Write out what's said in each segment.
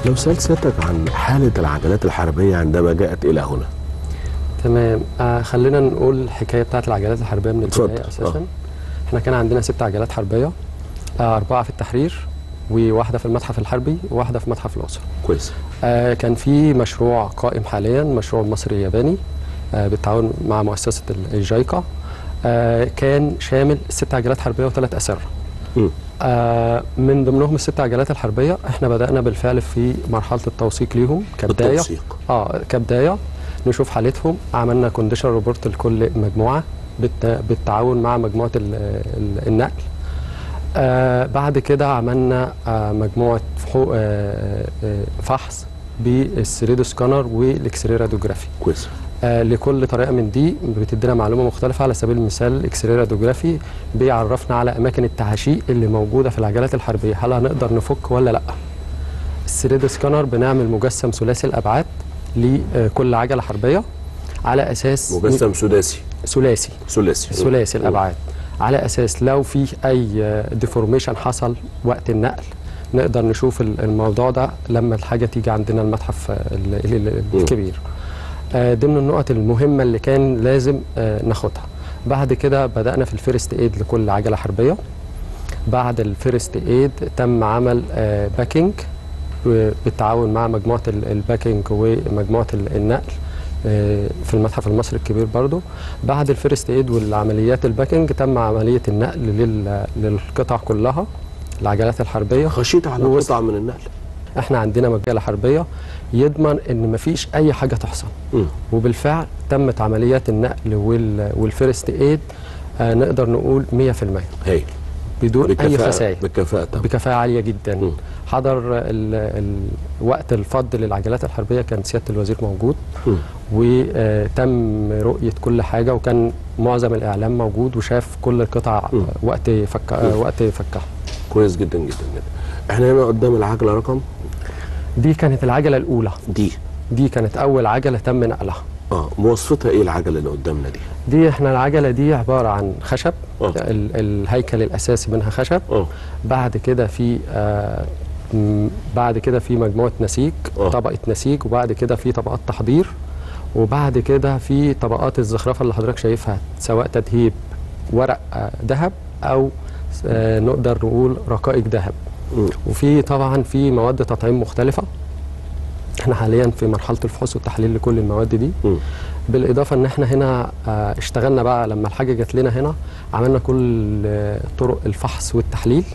لو سألت سيادتك عن حالة العجلات الحربية عندما جاءت إلى هنا تمام آه خلينا نقول الحكايه بتاعت العجلات الحربيه من اتفضل. البدايه اساسا آه. احنا كان عندنا ست عجلات حربيه آه اربعه في التحرير وواحده في المتحف الحربي وواحده في متحف الاقصر كويس آه كان في مشروع قائم حاليا مشروع مصري ياباني آه بالتعاون مع مؤسسه ال- الجايكا آه كان شامل ست عجلات حربيه وثلاث اسره مم. آه من ضمنهم الست عجلات الحربيه احنا بدانا بالفعل في مرحله التوثيق ليهم كبدايه بالتوثيق اه كبدايه نشوف حالتهم عملنا كونديشن ريبورت لكل مجموعه بالت- بالتعاون مع مجموعه ال- ال- النقل آه بعد كده عملنا آه مجموعه فحو- آه آه فحص بالثريد سكانر والاكس راي راديوجرافي كويس آه لكل طريقه من دي بتدينا معلومه مختلفه على سبيل المثال الاكس راي راديوجرافي بيعرفنا على اماكن التعاشيق اللي موجوده في العجلات الحربيه هل هنقدر نفك ولا لا الثريد سكانر بنعمل مجسم ثلاثي الابعاد لكل عجله حربيه على اساس مجسم سداسي ثلاثي ثلاثي ثلاثي الابعاد على اساس لو في اي ديفورميشن حصل وقت النقل نقدر نشوف ال- الموضوع ده لما الحاجه تيجي عندنا المتحف آه، ال- ال- ال- مم. الكبير آه، دي من النقط المهمه اللي كان لازم آه، ناخدها بعد كده بدانا في الفيرست ايد لكل عجله حربيه بعد الفيرست ايد تم عمل آه، باكينج و- بالتعاون مع مجموعه ال- الباكينج ومجموعه ال- النقل آه، في المتحف المصري الكبير برضو بعد الفيرست ايد والعمليات الباكينج تم عمليه النقل لل- للقطع كلها العجلات الحربيه خشيت على ووصل. قطعة من النقل احنا عندنا مجله حربيه يضمن ان مفيش اي حاجه تحصل مم. وبالفعل تمت عمليات النقل وال- والفيرست ايد آه نقدر نقول 100% هاي بدون اي بالكفاءة خسائر بالكفاءة تمام بكفاءه عاليه جدا مم. حضر ال ال وقت الفض للعجلات الحربيه كان سياده الوزير موجود مم. وتم رؤيه كل حاجه وكان معظم الاعلام موجود وشاف كل القطع مم. آه، وقت فك آه، وقت فكها كويس جدا جدا جدا احنا هنا قدام العجلة رقم دي كانت العجله الاولى دي دي كانت اول عجله تم نقلها اه مواصفتها ايه العجلة اللي قدامنا دي دي احنا العجله دي عباره عن خشب آه. ال الهيكل الاساسي منها خشب اه بعد كده في آه م- بعد كده في مجموعه نسيج آه. طبقه نسيج وبعد كده في طبقات تحضير وبعد كده في طبقات الزخرفه اللي حضرتك شايفها سواء تدهيب ورق آه، ذهب او آه نقدر نقول رقائق ذهب مم. وفي طبعا في مواد تطعيم مختلفه احنا حاليا في مرحله الفحوص والتحليل لكل المواد دي مم. بالاضافه ان احنا هنا آه، اشتغلنا بقى لما الحاجه جت لنا هنا عملنا كل آه، طرق الفحص والتحليل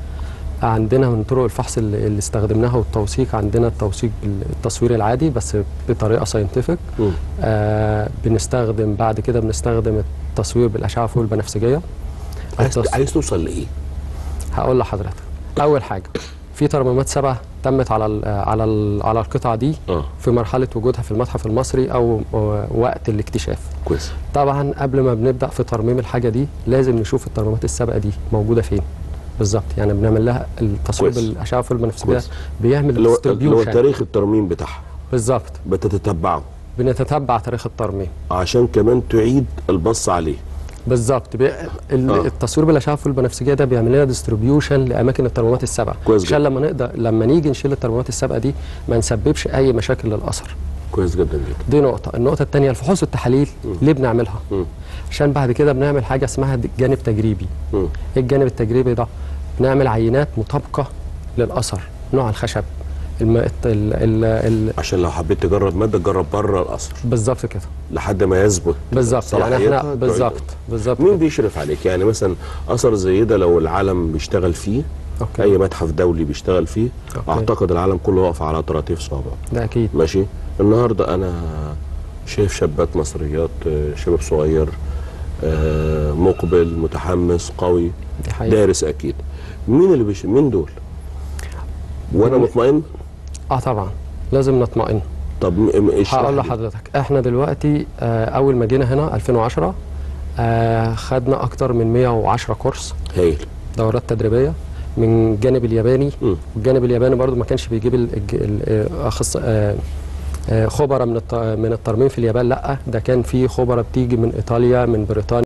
عندنا من طرق الفحص اللي اللي استخدمناها والتوثيق عندنا التوثيق التصوير العادي بس بطريقه ساينتفك مم. آه بنستخدم بعد كده بنستخدم التصوير بالاشعه فوق البنفسجيه عايز التص- عايز توصل لايه؟ هقول لحضرتك اول حاجه في ترميمات سبعه تمت على ال على ال على القطعه دي اه في مرحله وجودها في المتحف المصري او أو وقت الاكتشاف كويس طبعا قبل ما بنبدا في ترميم الحاجه دي لازم نشوف الترميمات السابقه دي موجوده فين بالظبط يعني بنعمل لها التصوير كويس. بالاشعه فوق البنفسجيه كويس. بيعمل اللي هو اللي هو distribution. تاريخ الترميم بتاعها بالظبط بتتتبعه بنتتبع تاريخ الترميم عشان كمان تعيد البص عليه بالظبط بي... ال- آه. التصوير بالاشعه فوق البنفسجيه ده بيعمل لنا ديستريبيوشن لاماكن الترميمات السابقه كويس عشان جدا. لما نقدر لما نيجي نشيل الترميمات السابقه دي ما نسببش اي مشاكل للاثر كويس جدا جدا دي نقطه النقطه الثانيه الفحوص والتحاليل ليه بنعملها مم. عشان بعد كده بنعمل حاجه اسمها د- جانب تجريبي مم. ايه الجانب التجريبي ده بنعمل عينات مطابقه للاثر نوع الخشب الم... ال... ال... ال... عشان لو حبيت تجرب ماده تجرب بره الاثر بالظبط كده لحد ما يثبت بالظبط يعني صلاحيتها احنا تعيد. بالظبط بالظبط مين كده. بيشرف عليك يعني مثلا اثر زي ده لو العالم بيشتغل فيه اوكي اي متحف دولي بيشتغل فيه أوكي. اعتقد العالم كله واقف على طراطيف صوابعه ده اكيد ماشي النهارده انا شايف شابات مصريات آه، شباب صغير آه، مقبل متحمس قوي دي حقيقة دارس اكيد مين اللي بيش مين دول وانا مين- مطمئن اه طبعا لازم نطمئن طب م- م- اشرح هقول لي. لحضرتك احنا دلوقتي آه اول ما جينا هنا 2010 آه خدنا اكتر من 110 كورس هايل دورات تدريبيه من الجانب الياباني مم. والجانب الياباني برضو ما كانش بيجيب ال- الج- ال- آه، أخص آه، آه، خبراء من الت- من الترميم في اليابان لا ده كان في خبراء بتيجي من ايطاليا من بريطانيا